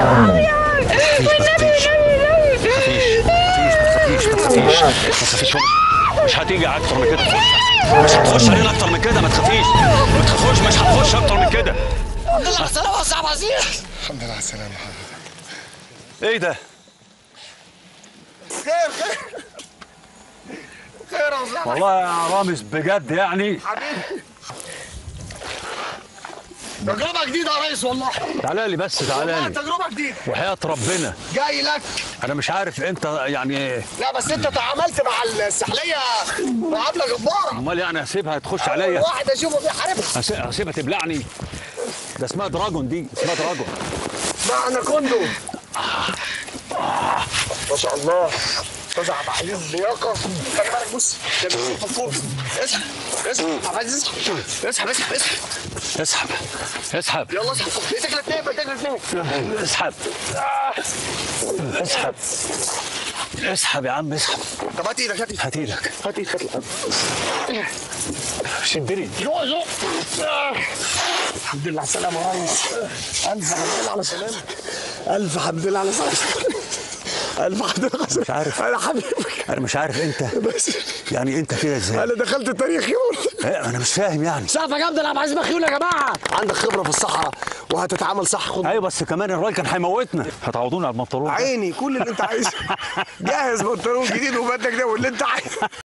تخافيش ما تخافيش ما تخافيش مش هتيجي اكتر من كده مش هتخش علينا اكتر من كده ما تخافيش ما تخافوش مش هتخش اكتر من كده الحمد لله على السلامة يا صاحب عزيز الحمد لله على السلامة حضرتك ايه ده خير خير خير يا صاحبي والله يا رامز بجد يعني حبيبي تجربة جديدة يا ريس والله تعالى لي بس تعالى والله لي تجربة جديدة وحياة ربنا جاي لك انا مش عارف انت يعني لا بس انت تعاملت مع السحلية معاملة جبارة امال يعني هسيبها تخش عليا واحد اشوفه بيحاربها هسي- هسيبها تبلعني ده اسمها دراجون دي اسمها دراجون مع اناكوندو ما شاء الله استاذ عبد العزيز لياقه خلي بالك بص ده بيسحب فوق اسحب اسحب عبد العزيز اسحب اسحب اسحب اسحب اسحب اسحب يلا اسحب ايدك الاثنين ايدك الاثنين اسحب اسحب اسحب يا عم اسحب طب هات ايدك هات ايدك هات ايدك هات ايدك شدني زق زق الحمد لله على السلامة يا ريس ألف حمد لله على سلامتك ألف حمد لله على سلامتك ألف حمد لله على سلامتك مش عارف. أنا حبيبك انا مش عارف انت بس يعني انت كده ازاي أنا دخلت التاريخ يقول إيه، انا مش فاهم يعني سقفة جامدة يا عزيز مخيول يا جماعة عندك خبرة في الصحراء وهتتعامل صح خد ايوه بس كمان الراجل كان هيموتنا هتعوضونا على البنطلون عيني كل اللي انت عايزه جهز بنطلون جديد وبدك ده واللي انت عايزه